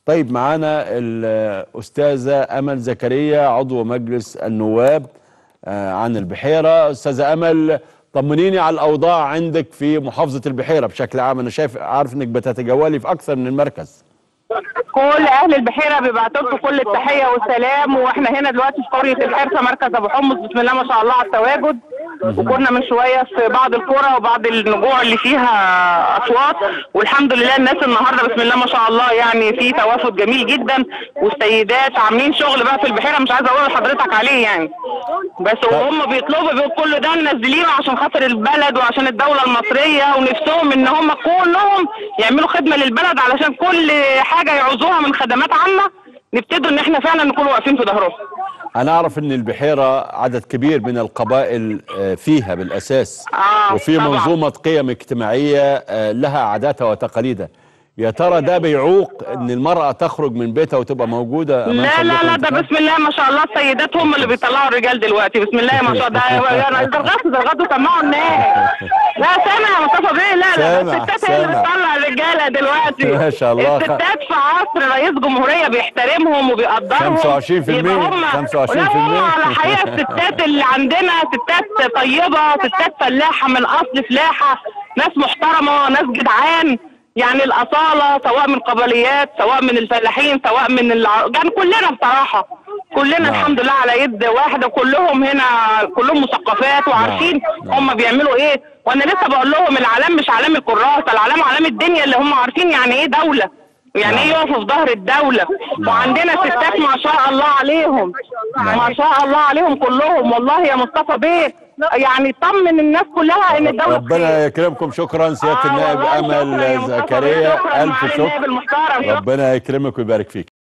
طيب معانا الأستاذة أمل زكريا عضو مجلس النواب آه، عن البحيرة أستاذة أمل طمنيني على الأوضاع عندك في محافظة البحيرة بشكل عام أنا شايف عارف إنك بتتجولي في أكثر من مركز كل اهل البحيره بيبعتوا لكم كل التحيه والسلام واحنا هنا دلوقتي في قريه الحرسه مركز ابو حمص بسم الله ما شاء الله على التواجد وكنا من شويه في بعض القرى وبعض النجوع اللي فيها اصوات والحمد لله الناس النهارده بسم الله ما شاء الله يعني في توافد جميل جدا والسيدات عاملين شغل بقى في البحيره مش عايزه اقول لحضرتك عليه يعني بس وهم بيطلبوا بيقولوا كل ده منزلينه عشان خاطر البلد وعشان الدوله المصريه ونفسهم ان هم كلهم يعملوا خدمه للبلد علشان كل حاجه يعوزوها من خدمات عامه نبتدوا ان احنا فعلا نكون واقفين في ظهرهم أنا أعرف إن البحيرة عدد كبير من القبائل آه، فيها بالأساس آه، وفي طبعاً. منظومة قيم اجتماعية آه، لها عاداتها وتقاليدها يا ترى ده بيعوق إن المرأة تخرج من بيتها وتبقى موجودة أمام لا لا صندوق لا ده الانتخاب؟ بسم الله ما شاء الله السيدات هم اللي بيطلعوا الرجال دلوقتي بسم الله ما شاء الله ده انا زرغطوا زرغطوا سمعوا الناس لا سامع يا مصطفى بيه لا لا سامع، ده الستات هي اللي سامع. بتطلع الرجاله دلوقتي ما شاء الله. الستات في عصر رئيس جمهوريه بيحترمهم وبيقدرهم 25% يبقى هم 25% لا هم على الحقيقه الستات اللي عندنا ستات طيبه ستات فلاحه من اصل فلاحه ناس محترمه ناس جدعان يعني الأصالة سواء من قبليات سواء من الفلاحين سواء من الع... يعني كلنا بصراحة كلنا نعم. الحمد لله على يد واحدة كلهم هنا كلهم مثقفات وعارفين نعم. هم بيعملوا ايه وانا لسه بقول لهم العلام مش علام الكراسة العلام علام الدنيا اللي هم عارفين يعني ايه دولة يعني ايه نعم. يقفوا في ظهر الدولة وعندنا ستات ما شاء الله عليهم نعم. ما شاء الله عليهم كلهم والله يا مصطفى بيه يعني طمن الناس كلها ان الدولة بخير. ربنا يكرمكم شكرا سيادة آه النائب والله شكراً يا أمل مصطفى بيه، زكريا شكراً ألف معالي النائب شكر المحترم شكراً. ربنا يكرمك ويبارك فيك